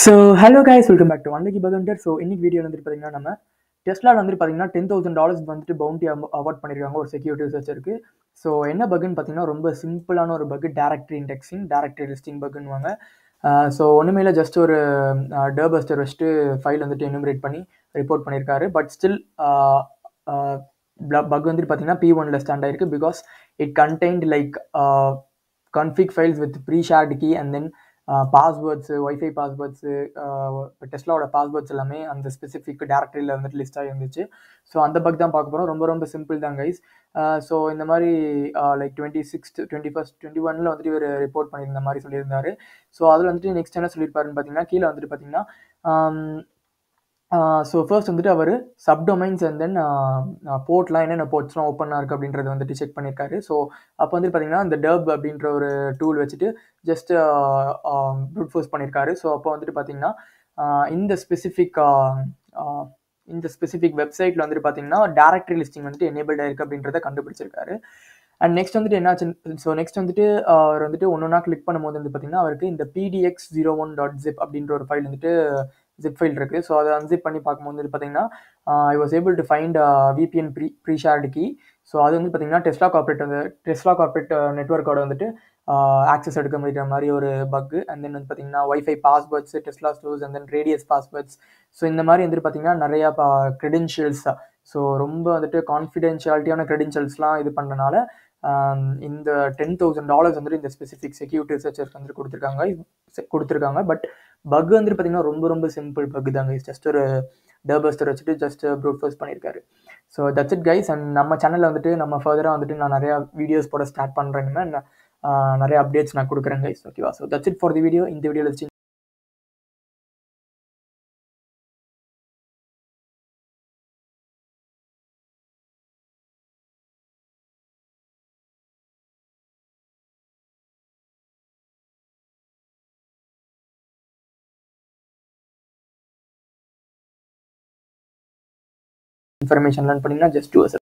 so hello guys welcome back to one lucky bughunter so இன்னைக்கு video வந்துட்டு பார்த்தீங்கன்னா நம்ம டெஸ்லாவில் வந்துட்டு பார்த்தீங்கன்னா டென் தௌசண்ட் டாலர்ஸ் வந்துட்டு பவுண்டி அவார்ட் பண்ணியிருக்காங்க ஒரு செக்யூரிட்டி ரிசர்ச் இருக்கு ஸோ என்ன பக்குன்னு பார்த்தீங்கன்னா ரொம்ப சிம்பிளான ஒரு bug directory indexing directory listing பக்குன்னுவாங்க ஸோ ஒன்றுமே இல்லை ஜஸ்ட் ஒரு டேர்பஸ்டர் வச்சுட்டு ஃபைல் வந்துட்டு எனுமரேட் பண்ணி ரிப்போர்ட் பண்ணியிருக்காரு பட் ஸ்டில் பக் வந்துட்டு பார்த்தீங்கன்னா பி ஒனில் ஸ்டாண்ட் ஆயிருக்கு because it contained like config files with pre shared key and then passwords wifi passwords டெஸ்லாவோட பாஸ்வேர்ட்ஸ் எல்லாமே அந்த ஸ்பெசிஃபிக் டேரக்டரியில் வந்துட்டு லிஸ்ட் ஆகிருந்துச்சு ஸோ அந்த பக் தான் பார்க்க போகிறோம் ரொம்ப ரொம்ப சிம்பிள் தான் கைஸ் ஸோ இந்த மாதிரி like twenty sixth twenty first twenty ஒனில் வந்துட்டு இவர் ரிப்போர்ட் பண்ணியிருந்த மாதிரி சொல்லியிருந்தாரு ஸோ அதில் வந்துட்டு நெக்ஸ்ட் என்ன சொல்லியிருப்பாருன்னு பார்த்தீங்கன்னா கீழே வந்துட்டு பார்த்தீங்கன்னா ஸோ ஃபர்ஸ்ட் வந்துட்டு அவர் சப்டொமைன்ஸ் அண்ட் தென் போர்ட்லாம் என்னென்ன போர்ட்ஸ்லாம் ஓப்பனாக இருக்குது அப்படின்றத வந்துட்டு செக் பண்ணியிருக்காரு ஸோ அப்போ வந்துட்டு பார்த்தீங்கன்னா இந்த டர்ப் அப்படின்ற ஒரு டூல் வச்சுட்டு ஜஸ்ட் ப்ரூட் ஃபோர்ஸ் பண்ணியிருக்காரு ஸோ அப்போ வந்துட்டு பார்த்தீங்கன்னா இந்த ஸ்பெசிஃபிக் இந்த ஸ்பெசிஃபிக் வெப்சைட்டில் வந்துட்டு பார்த்தீங்கன்னா டேரக்டரி லிஸ்டிங் வந்துட்டு எனேபிள்ட் ஆயிருக்கு அப்படின்றத கண்டுபிடிச்சிருக்காரு அண்ட் நெக்ஸ்ட் வந்துட்டு என்னாச்சு ஸோ நெக்ஸ்ட் வந்துட்டு அவர் வந்துட்டு ஒன்று ஒன்றா கிளிக் பண்ணும்போது வந்து பார்த்தீங்கன்னா அவருக்கு இந்த PDX zero one dot zip அப்படின்ற ஒரு ஃபைல் வந்துட்டு ஜிப் ஃபைல் இருக்குது ஸோ அதை அன்சிப் பண்ணி பார்க்கும்போது வந்து பார்த்தீங்கன்னா I was able to find VPN pre pre shared key so அது வந்து பார்த்தீங்கன்னா டெஸ்லா கார்பரேட் வந்து டெஸ்லா கார்பரேட் நெட்ஒர்க்கோட வந்துட்டு ஆக்சஸ் எடுக்க முடிகிற மாதிரி ஒரு பக்கு அண்ட் தென் வந்து பார்த்தீங்கன்னா wifi passwords Tesla stores and then radius passwords so இந்த மாதிரி வந்துட்டு பார்த்தீங்கன்னா நிறையா க்ரெடென்ஷியல்ஸ் ஸோ ரொம்ப வந்துட்டு கான்ஃபிடென்ஷியாலிட்டியான க்ரெடென்ஷியல்ஸ்லாம் இது பண்ணுறனால இந்த டென் தௌசண்ட் டாலர்ஸ் வந்துட்டு இந்த ஸ்பெசிஃபிக் செக்யூரிட்டி ரிசர்ச்சர்ஸ் வந்துட்டு கொடுத்துருக்காங்க கொடுத்துருக்காங்க பட் பக் வந்துட்டு பார்த்தீங்கன்னா ரொம்ப ரொம்ப சிம்பிள் பக் தாங்க ஜஸ்ட் ஒரு டர்பஸ்டர் வச்சுட்டு ஜஸ்ட் ப்ரூட் ஃபோர்ஸ் பண்ணியிருக்காரு so that's it guys and நம்ம சேனலில் வந்துட்டு நம்ம ஃபர்தராக வந்துட்டு நான் நிறையா வீடியோஸ் போட ஸ்டார்ட் பண்ணுறேன் நிறைய அப்டேட்ஸ் நான் கொடுக்குறேன் கைஸ் ஓகேவா so that's it for the video இந்த வீடியோவில் இன்ஃபர்மேஷன் லேர்ன் பண்ணிங்கன்னா ஜஸ்ட் டூ